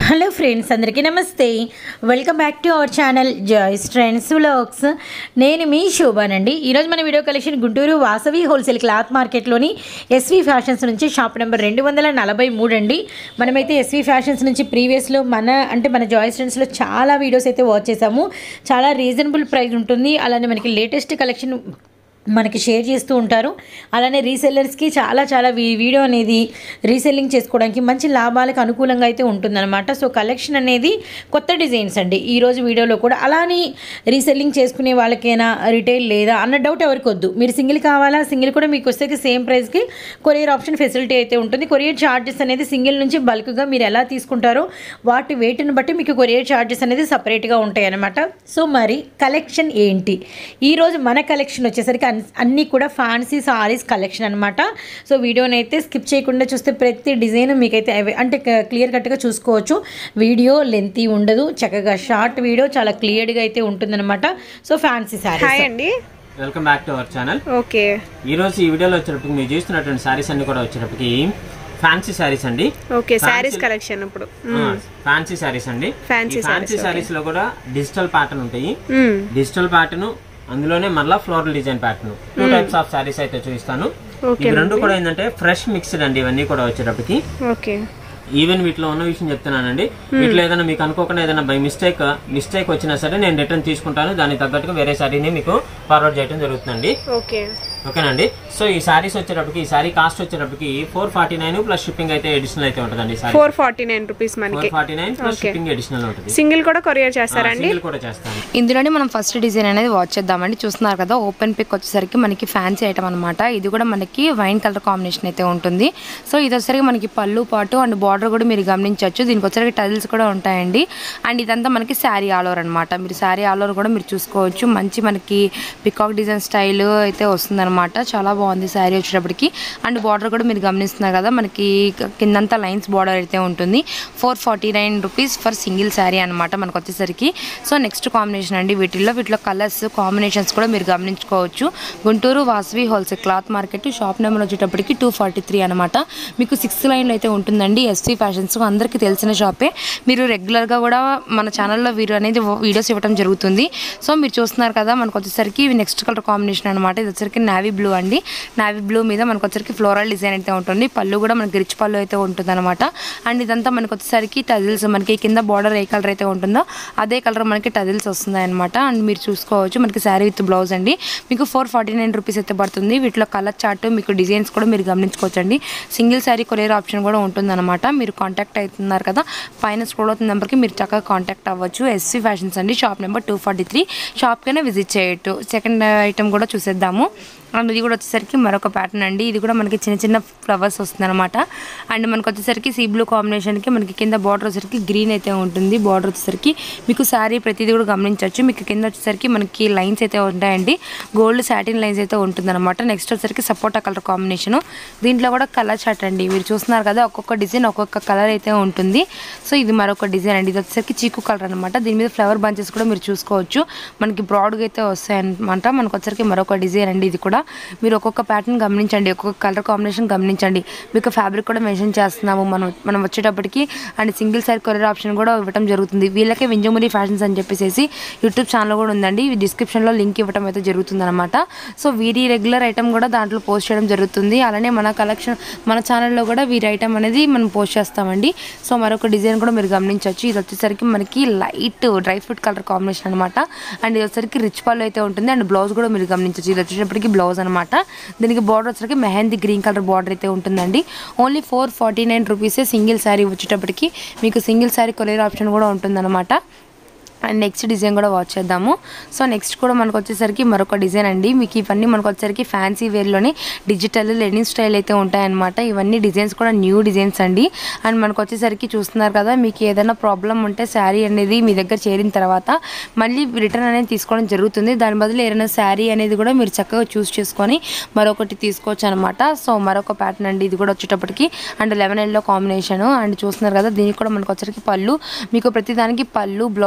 Hello friends అందరికీ namaste welcome back to our channel Joys Trends Vlogs నేను మీ శోభానండి ఈరోజు మన video collection Guntur Vasavi wholesale cloth మార్కెట్లోని ఎస్వి ఫ్యాషన్స్ నుంచి షాప్ నెంబర్ రెండు వందల నలభై మూడు అండి మనమైతే ఎస్వి ఫ్యాషన్స్ నుంచి ప్రీవియస్లో మన అంటే మన జాయ్స్ ట్రెండ్స్లో చాలా వీడియోస్ అయితే వాచ్ చేసాము చాలా రీజనబుల్ ప్రైస్ ఉంటుంది అలానే మనకి లేటెస్ట్ కలెక్షన్ మనకి షేర్ చేస్తూ ఉంటారు అలానే రీసెల్లర్స్కి చాలా చాలా వీ- వీడియో అనేది రీసెల్లింగ్ చేసుకోవడానికి మంచి లాభాలకు అనుకూలంగా అయితే ఉంటుందన్నమాట సో కలెక్షన్ అనేది కొత్త డిజైన్స్ అండి ఈరోజు వీడియోలో కూడా అలానే రీసెల్లింగ్ చేసుకునే వాళ్ళకైనా రిటైల్ లేదా అన్న డౌట్ ఎవరికి వద్దు మీరు సింగిల్ కావాలా సింగిల్ కూడా మీకు వస్తే సేమ్ ప్రైస్కి కొరియర్ ఆప్షన్ ఫెసిలిటీ అయితే ఉంటుంది కొరియర్ ఛార్జెస్ అనేది సింగిల్ నుంచి బల్క్గా మీరు ఎలా తీసుకుంటారో వాటి వెయిట్ని బట్టి మీకు కొరియర్ ఛార్జెస్ అనేది సపరేట్గా ఉంటాయి అన్నమాట సో మరి కలెక్షన్ ఏంటి ఈరోజు మన కలెక్షన్ వచ్చేసరికి అన్- అన్నీ కూడా ఫ్యాన్సీ సారీస్ కలెక్షన్ అనమాట సో వీడియోని అయితే స్కిప్ చేయకుండా చూస్తే ప్రతి డిజైన్ మీకైతే అవై- అంటే క్లియర్ కట్గా చూసుకోవచ్చు వీడియో లెంతీ ఉండదు చక్కగా షార్ట్ వీడియో చాలా క్లియర్గా అయితే ఉంటుందన్నమాట సో ఫ్యాన్సీ హాయ్ సారీస్ అండి welcome back to our channel okay ఈ రోజు ఈ వీడియోలో వచ్చేటప్పటికి మీరు చూస్తున్నటువంటి శారీస్ అన్ని కూడా వచ్చేటప్పటికి ఫ్యాన్సీ శారీస్ అండి ఓకే Fancy- శారీస్ కలెక్షన్ ఇప్పుడు ఫ్యాన్సీ శారీస్ అండి Fancy ఈ ఫ్యాన్సీ sarees, శారీస్ లో కూడా డిజిటల్ ప్యాటర్న్ ఉంటాయి మ్మ్. డిజిటల్ ప్యాటర్న్ అందులోనే మళ్ళా floral design pattern two types of saris అయితే చూపిస్తాను ఓకే ఇవి రెండు కూడా ఏంటంటే ఫ్రెష్ మిక్స్డ్ అండి ఇవన్నీ కూడా వచ్చేటప్పటికి ఓకే ఈవెన్ వీటిలో ఉన్న విషయం చెప్తున్నానండి వీటిలో ఏదైనా మీకు అనుకోకుండా ఏదైనా బై మిస్టేక్ మిస్టేక్ వచ్చినా సరే నేను రిటర్న్ తీసుకుంటాను దానికి తగ్గట్టుగా వేరే శారీని మీకు ఫార్వర్డ్ చేయడం జరుగుతుందండి ఓకే ఓకేనండి సో ఈ సారీస్ వచ్చేటప్పటికి ఈ సారీ కాస్ట్ వచ్చేటప్పటికి four forty nine plus shipping అయితే అడిషనల్ అయితే ఉంటుందండి sari four forty nine rupees మనకి four forty nine plus Okay. Shipping additional ఉంటుంది సింగిల్ కూడా కొరియర్ చేస్తారండి సింగిల్ కూడా చేస్తాను ఇందులోనే మనం ఫస్ట్ డిజైన్ అనేది వాచ్ చేద్దామండి చూస్తున్నారు కదా ఓపెన్ పిక్ వచ్చేసరికి మనకి ఫ్యాన్సీ ఐటమ్ అనమాట ఇది కూడా మనకి వైన్ కలర్ కాంబినేషన్ అయితే ఉంటుంది సో ఇది వచ్చేసరికి మనకి పళ్ళు పాటు అండ్ బార్డర్ కూడా మీరు గమనించవచ్చు దీనికి వచ్చేసరికి టైల్స్ కూడా ఉంటాయండి అండ్ ఇదంతా మనకి శారీ ఆల్ ఓవర్ అనమాట మీరు శారీ ఆల్ ఓవర్ కూడా మీరు చూసుకోవచ్చు మంచి మనకి పికాక్ డిజైన్ స్టైల్ అయితే వస్తుందన్నమాట చాలా బాగుంది శారీ వచ్చేటప్పటికి అండ్ బార్డర్ కూడా మీరు గమనిస్తున్నారు కదా మనకి కిందంతా లైన్స్ బార్డర్ అయితే ఉంటుంది four forty nine rupees for single sari అనమాట మనకు వచ్చేసరికి సో నెక్స్ట్ కాంబినేషన్ అండి వీటిల్లో వీటిలో కలర్స్ కాంబినేషన్స్ కూడా మీరు గమనించుకోవచ్చు Guntur Vasavi wholesale cloth market shop number వచ్చేటప్పటికి టూ ఫార్టీ త్రీ అనమాట మీకు సిక్స్త్ లైన్లో అయితే ఉంటుందండి ఎస్వి ఫ్యాషన్స్ అందరికీ తెలిసిన షాపే మీరు రెగ్యులర్గా కూడా మన ఛానల్లో వీరు అనేది వీడియోస్ ఇవ్వడం జరుగుతుంది సో మీరు చూస్తున్నారు కదా మనకు వచ్చేసరికి ఇవి నెక్స్ట్ కలర్ కాంబినేషన్ అనమాట ఇది వచ్చేసరికి నావీ బ్లూ అండి నావీ బ్లూ మీద మనకు వచ్చేసరికి ఫ్లోరల్ డిజైన్ అయితే ఉంటుంది పళ్ళు కూడా మనకి రిచ్ పళ్ళు అయితే ఉంటుంది అనమాట అండ్ ఇదంతా మనకు వచ్చేసరికి టజిల్స్ మనకి కింద బార్డర్ ఏ కలర్ అయితే ఉంటుందో అదే కలర్ మనకి టజిల్స్ వస్తున్నాయి అనమాట అండ్ మీరు చూసుకోవచ్చు మనకి శారీ విత్ బ్లౌజ్ అండి మీకు ఫోర్ ఫార్టీ నైన్ రూపీస్ అయితే పడుతుంది వీటిలో కలర్ చార్ట్ మీకు డిజైన్స్ కూడా మీరు గమనించుకోవచ్చు అండి సింగిల్ శారీ కొరియర్ ఆప్షన్ కూడా ఉంటుందన్నమాట మీరు కాంటాక్ట్ అవుతున్నారు కదా పైన స్క్రోల్ అవుతున్న నెంబర్కి మీరు చక్కగా కాంటాక్ట్ అవ్వచ్చు ఎస్సీ ఫ్యాషన్స్ అండి shop number two forty three షాప్కైనా విజిట్ చేయొచ్చు సెకండ్ ఐటమ్ కూడా చూసేద్దాము అండ్ ఇది కూడా వచ్చేసరికి మరొక ప్యాటర్న్ అండి ఇది కూడా మనకి చిన్న చిన్న ఫ్లవర్స్ వస్తుంది అనమాట అండ్ మనకు వచ్చేసరికి సీ బ్లూ కాంబినేషన్కి మనకి కింద బార్డర్ వచ్చేసరికి గ్రీన్ అయితే ఉంటుంది బార్డర్ వచ్చేసరికి మీకు శారీ ప్రతిదీ కూడా గమనించవచ్చు మీకు కింద వచ్చేసరికి మనకి లైన్స్ అయితే ఉంటాయండి గోల్డ్ సాటిన్ లైన్స్ అయితే ఉంటుందన్నమాట నెక్స్ట్ వచ్చేసరికి సపోటా కలర్ కాంబినేషన్ దీంట్లో కూడా కలర్ చాట్ అండి మీరు చూస్తున్నారు కదా ఒక్కొక్క డిజైన్ ఒక్కొక్క కలర్ అయితే ఉంటుంది సో ఇది మరొక డిజైన్ అండి ఇది వచ్చేసరికి చీకు కలర్ అనమాట దీని మీద ఫ్లవర్ బంచెస్ కూడా మీరు చూసుకోవచ్చు మనకి బ్రాడ్గా అయితే వస్తాయి అనమాట మనకు వచ్చరికి మరొక డిజైన్ అండి ఇది కూడా మీరు ఒక్కొక్క ప్యాటర్న్ గమనించండి ఒక్కొక్క కలర్ కాంబినేషన్ గమనించండి మీకు ఫ్యాబ్రిక్ కూడా మెన్షన్ చేస్తున్నాము మనం మనం వచ్చేటప్పటికి and single side courier option కూడా ఇవ్వడం జరుగుతుంది వీళ్ళకే వింజమురి ఫ్యాషన్స్ అని చెప్పేసి యూట్యూబ్ ఛానల్ కూడా ఉందండి డిస్క్రిప్షన్లో లింక్ ఇవ్వడం అయితే జరుగుతుంది అనమాట సో వీరి రెగ్యులర్ ఐటమ్ కూడా దాంట్లో పోస్ట్ చేయడం జరుగుతుంది అలానే మన కలెక్షన్ మన ఛానల్లో కూడా వీరి ఐటమ్ అనేది మనం పోస్ట్ చేస్తామండి సో మరొక డిజైన్ కూడా మీరు గమనించవచ్చు ఇది వచ్చేసరికి మనకి light dry fruit colour combination అనమాట అండ్ ఇది వచ్చేసరికి రిచ్ పళ్ళు అయితే ఉంటుంది అండ్ బ్లౌజ్ కూడా మీరు గమనించవచ్చు ఇది వచ్చేటప్పటికి బ్లౌజ్ అనమాట దీనికి బార్డర్ వచ్చేసరికి మెహందీ గ్రీన్ కలర్ బార్డర్ అయితే ఉంటుందండి ఓన్లీ ఫోర్ ఫార్టీ నైన్ రూపీసే సింగిల్ శారీ వచ్చేటప్పటికి మీకు సింగిల్ శారీ కొరియర్ ఆప్షన్ కూడా ఉంటుందన్నమాట అండ్ నెక్స్ట్ డిజైన్ కూడా వాచ్ చేద్దాము సో నెక్స్ట్ కూడా మనకు వచ్చేసరికి మరొక డిజైన్ అండి మీకు ఇవన్నీ మనకు వచ్చేసరికి ఫ్యాన్సీ వేర్లోనే డిజిటల్ లెనిన్ స్టైల్ అయితే ఉంటాయన్నమాట ఇవన్నీ డిజైన్స్ కూడా న్యూ డిజైన్స్ అండి అండ్ మనకు వచ్చేసరికి చూస్తున్నారు కదా మీకు ఏదైనా ప్రాబ్లం ఉంటే శారీ అనేది మీ దగ్గర చేరిన తర్వాత మళ్ళీ రిటర్న్ అనేది తీసుకోవడం జరుగుతుంది దాని బదులు ఏదైనా శారీ అనేది కూడా మీరు చక్కగా చూస్ చేసుకొని మరొకటి తీసుకోవచ్చు అనమాట సో మరొక ప్యాటర్న్ అండి ఇది కూడా వచ్చేటప్పటికి and lemon yellow combination and చూస్తున్నారు కదా దీనికి కూడా మనకు వచ్చేసరికి పళ్ళు మీకు ప్రతిదానికి పళ్ళు బ్లౌజ్ అయితే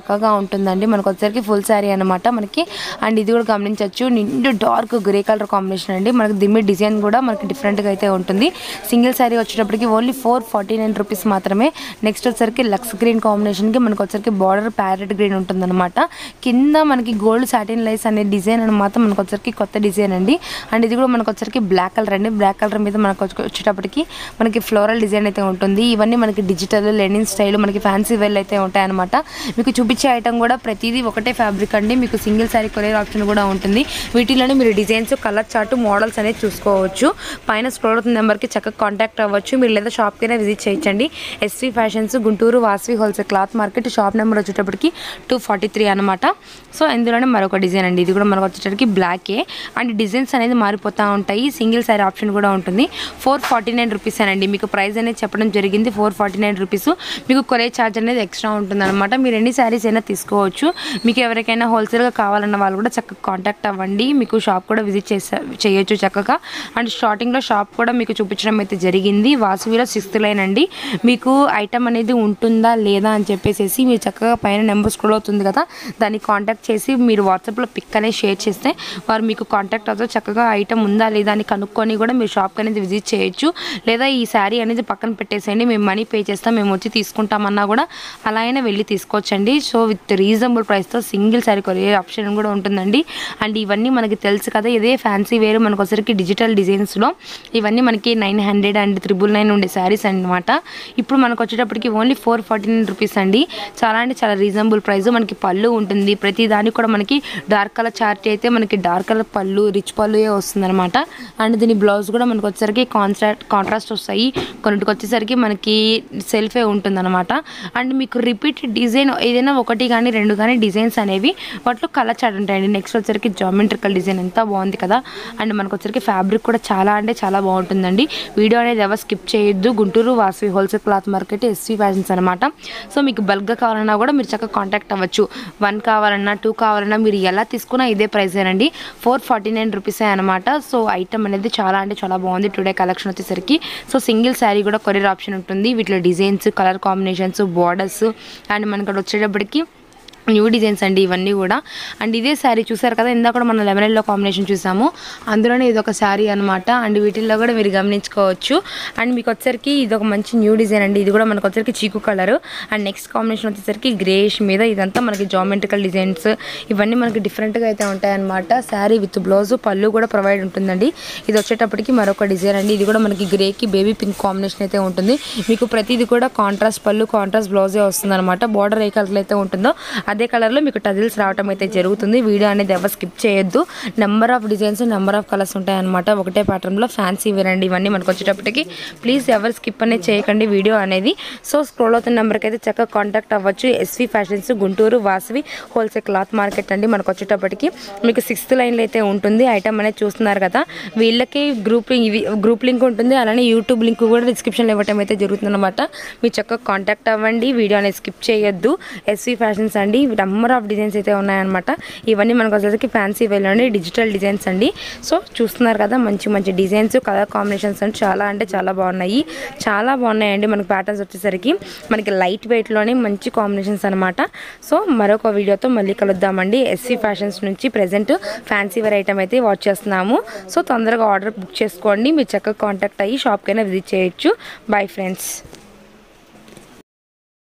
పక్కగా ఉంటుందండి మనకు వచ్చేసరికి ఫుల్ శారీ అనమాట మనకి అండ్ ఇది కూడా గమనించవచ్చు నిండు డార్క్ గ్రే కలర్ కాంబినేషన్ అండి మనకి దిమ్మి డిజైన్ కూడా మనకి డిఫరెంట్గా అయితే ఉంటుంది సింగిల్ శారీ వచ్చేటప్పటికి only four forty nine rupees మాత్రమే నెక్స్ట్ వచ్చేసరికి లక్స్ గ్రీన్ కాంబినేషన్కి మనకు వచ్చేసరికి బార్డర్ ప్యారెట్ గ్రీన్ ఉంటుందన్నమాట కింద మనకి గోల్డ్ సాటిన్ లైస్ అనే డిజైన్ అనమాట మనకు వచ్చేసరికి కొత్త డిజైన్ అండి అండ్ ఇది కూడా మనకు వచ్చేసరికి బ్లాక్ కలర్ అండి బ్లాక్ కలర్ మీద మనకు వచ్చే- వచ్చేటప్పటికి మనకి ఫ్లోరల్ డిజైన్ అయితే ఉంటుంది ఇవన్నీ మనకి డిజిటల్ లెనిన్ స్టైల్ మనకి ఫ్యాన్సీ వేల్ అయితే ఉంటాయన్నమాట మీకు చూపించే ఐటమ్ కూడా ప్రతిదీ ఒకటే ఫ్యాబ్రిక్ అండి మీకు సింగిల్ శారీ కొరియర్ ఆప్షన్ కూడా ఉంటుంది వీటిలోనే మీరు డిజైన్స్ కలర్ చార్ట్ మోడల్స్ అనేది చూసుకోవచ్చు పైన స్క్రోల్ అవుతున్న నెంబర్కి చక్కగా కాంటాక్ట్ అవ్వచ్చు మీరు లేదా షాప్కైనా విజిట్ చేయొచ్చండి SV fashions Guntur Vasavi wholesale cloth market shop number వచ్చేటప్పటికి టూ ఫార్టీ త్రీ అనమాట సో ఇందులోనే మరొక డిజైన్ అండి ఇది కూడా మనకు వచ్చేటప్పటికి బ్లాకే అండ్ డిజైన్స్ అనేది మారిపోతూ ఉంటాయి సింగిల్ శారీ ఆప్షన్ కూడా ఉంటుంది ఫోర్ ఫార్టీ నైన్ రూపీస్ అండి మీకు ప్రైస్ అనేది చెప్పడం జరిగింది ఫోర్ ఫార్టీ నైన్ రూపీస్ మీకు కొరియర్ ఛార్జ్ అనేది ఎక్స్ట్రా ఉంటుంది అనమాట మీరు ఎన్ని శారీస్ అయినా తీసుకోవచ్చు మీకు ఎవరికైనా హోల్సేల్గా కావాలన్న వాళ్ళు కూడా చక్కగా కాంటాక్ట్ అవ్వండి మీకు షాప్ కూడా విజిట్ చేసా చేయొచ్చు చక్కగా అండ్ స్టార్టింగ్లో షాప్ కూడా మీకు చూపించడం అయితే జరిగింది వాసవిలో సిక్స్త్ లైన్ అండి మీకు ఐటమ్ అనేది ఉంటుందా లేదా అని చెప్పేసి మీరు చక్కగా పైన నెంబర్ స్క్రోల్ అవుతుంది కదా దాన్ని కాంటాక్ట్ చేసి మీరు వాట్సాప్లో పిక్ అనేది షేర్ చేస్తే వారు మీకు కాంటాక్ట్ అవుతారు చక్కగా ఐటమ్ ఉందా లేదా అని కనుక్కొని కూడా మీరు షాప్ అనేది విజిట్ చేయొచ్చు లేదా ఈ శారీ అనేది పక్కన పెట్టేసేయండి మేము మనీ పే చేస్తాం మేము వచ్చి తీసుకుంటామన్నా కూడా అలా అయినా వెళ్ళి తీసుకోవచ్చండి సో విత్ రీజనబుల్ ప్రైస్తో సింగిల్ శారీ కొరియర్ ఆప్షన్ కూడా ఉంటుందండి అండ్ ఇవన్నీ మనకి తెలుసు కదా ఇదే ఫ్యాన్సీ వేరు మనకు వచ్చరికి డిజిటల్ డిజైన్స్లో ఇవన్నీ మనకి nine hundred and triple nine ఉండే శారీస్ అనమాట ఇప్పుడు మనకు వచ్చేటప్పటికి only four forty nine rupees అండి చాలా అంటే చాలా రీజనబుల్ ప్రైస్ మనకి పళ్ళు ఉంటుంది ప్రతి దానికి కూడా మనకి డార్క్ కలర్ చార్ట్ అయితే మనకి డార్క్ కలర్ పళ్ళు రిచ్ పళ్ళు వస్తుంది అనమాట అండ్ దీని బ్లౌజ్ కూడా మనకు వచ్చేసరికి కాన్ట్రాక్ట్ కాంట్రాస్ట్ వస్తాయి కొన్నిటికి వచ్చేసరికి మనకి సెల్ఫే ఉంటుంది అనమాట అండ్ మీకు రిపీట్ డిజైన్ ఏదైనా ఒకటి కానీ రెండు కానీ డిజైన్స్ అనేవి వాటిలో కలర్ చార్ట్ ఉంటాయండి నెక్స్ట్ వచ్చేసరికి జామెట్రికల్ డిజైన్ ఎంత బాగుంది కదా అండ్ మనకు వచ్చేసరికి ఫ్యాబ్రిక్ కూడా చాలా అంటే చాలా బాగుంటుందండి వీడియో అనేది ఎవరు స్కిప్ చేయొద్దు Guntur Vasavi wholesale cloth market SV fashions అనమాట సో మీకు బల్క్గా కావాలన్నా కూడా మీరు చక్కగా కాంటాక్ట్ అవ్వచ్చు వన్ కావాలన్నా టూ కావాలన్నా మీరు ఎలా తీసుకున్నా ఇదే ప్రైస్ అండి ఫోర్ ఫార్టీ నైన్ రూపీసే అనమాట సో ఐటమ్ అనేది చాలా అంటే చాలా బాగుంది టుడే కలెక్షన్ వచ్చేసరికి సో సింగిల్ శారీ కూడా కొరియర్ ఆప్షన్ ఉంటుంది వీటిలో designs colour combinations borders and మనకి అక్కడ వచ్చేటప్పటికి న్యూ డిజైన్స్ అండి ఇవన్నీ కూడా అండ్ ఇదే శారీ చూసారు కదా ఇందాక కూడా మనం లెమన్ ఎల్లో కాంబినేషన్ చూసాము అందులోనే ఇది ఒక శారీ అనమాట అండ్ వీటిల్లో కూడా మీరు గమనించుకోవచ్చు అండ్ మీకు వచ్చరికి ఇది ఒక మంచి న్యూ డిజైన్ అండి ఇది కూడా మనకు వచ్చరికి చీకు కలర్ అండ్ నెక్స్ట్ కాంబినేషన్ వచ్చేసరికి గ్రేష్ మీద ఇదంతా మనకి జామెట్రికల్ డిజైన్స్ ఇవన్నీ మనకి డిఫరెంట్గా అయితే ఉంటాయన్నమాట శారీ విత్ బ్లౌజ్ పళ్ళు కూడా ప్రొవైడ్ ఉంటుందండి ఇది వచ్చేటప్పటికి మరొక డిజైన్ అండి ఇది కూడా మనకి గ్రేకి బేబీ పింక్ కాంబినేషన్ అయితే ఉంటుంది మీకు ప్రతిదీ కూడా కాంట్రాస్ట్ పళ్ళు కాంట్రాస్ట్ బ్లౌజే వస్తుంది అనమాట బార్డర్ ఏ కలర్ అయితే ఉంటుందో అదే కలర్లో మీకు టజిల్స్ రావడం అయితే జరుగుతుంది వీడియో అనేది ఎవరు స్కిప్ చేయొద్దు number of designs number of colours ఉంటాయన్నమాట ఒకటే ప్యాటర్న్లో ఫ్యాన్సీ వేర్ అండి ఇవన్నీ మనకు వచ్చేటప్పటికి ప్లీజ్ ఎవరు స్కిప్ అనేది చేయకండి వీడియో అనేది సో స్క్రోల్ అవుతున్న నెంబర్కి అయితే చక్కగా కాంటాక్ట్ అవ్వచ్చు SV fashions Guntur Vasavi wholesale cloth market అండి మనకు వచ్చేటప్పటికి మీకు సిక్స్త్ లైన్లో అయితే ఉంటుంది ఐటమ్ అనేది చూస్తున్నారు కదా వీళ్ళకి గ్రూప్ ఇవి గ్రూప్ లింక్ ఉంటుంది అలానే యూట్యూబ్ లింక్ కూడా డిస్క్రిప్షన్లో ఇవ్వటం అయితే జరుగుతుంది అనమాట మీరు చక్కగా కాంటాక్ట్ అవ్వండి వీడియో అనేది స్కిప్ చేయొద్దు ఎస్వి ఫ్యాషన్స్ అండి నెంబర్ ఆఫ్ డిజైన్స్ అయితే ఉన్నాయన్నమాట ఇవన్నీ మనకు వచ్చేసరికి ఫ్యాన్సీ వేలోని డిజిటల్ డిజైన్స్ అండి సో చూస్తున్నారు కదా మంచి మంచి డిజైన్స్ కలర్ కాంబినేషన్స్ అండి చాలా అంటే చాలా బాగున్నాయి చాలా బాగున్నాయండి మనకి ప్యాటర్న్స్ వచ్చేసరికి మనకి లైట్ వెయిట్లోనే మంచి కాంబినేషన్స్ అనమాట సో మరొక వీడియోతో మళ్ళీ కలుద్దామండి ఎస్సీ ఫ్యాషన్స్ నుంచి ప్రజెంట్ ఫ్యాన్సీ వేర్ ఐటమ్ అయితే వాచ్ చేస్తున్నాము సో తొందరగా ఆర్డర్ బుక్ చేసుకోండి మీరు చక్కగా కాంటాక్ట్ అయ్యి షాప్కైనా విజిట్ చేయొచ్చు బై ఫ్రెండ్స్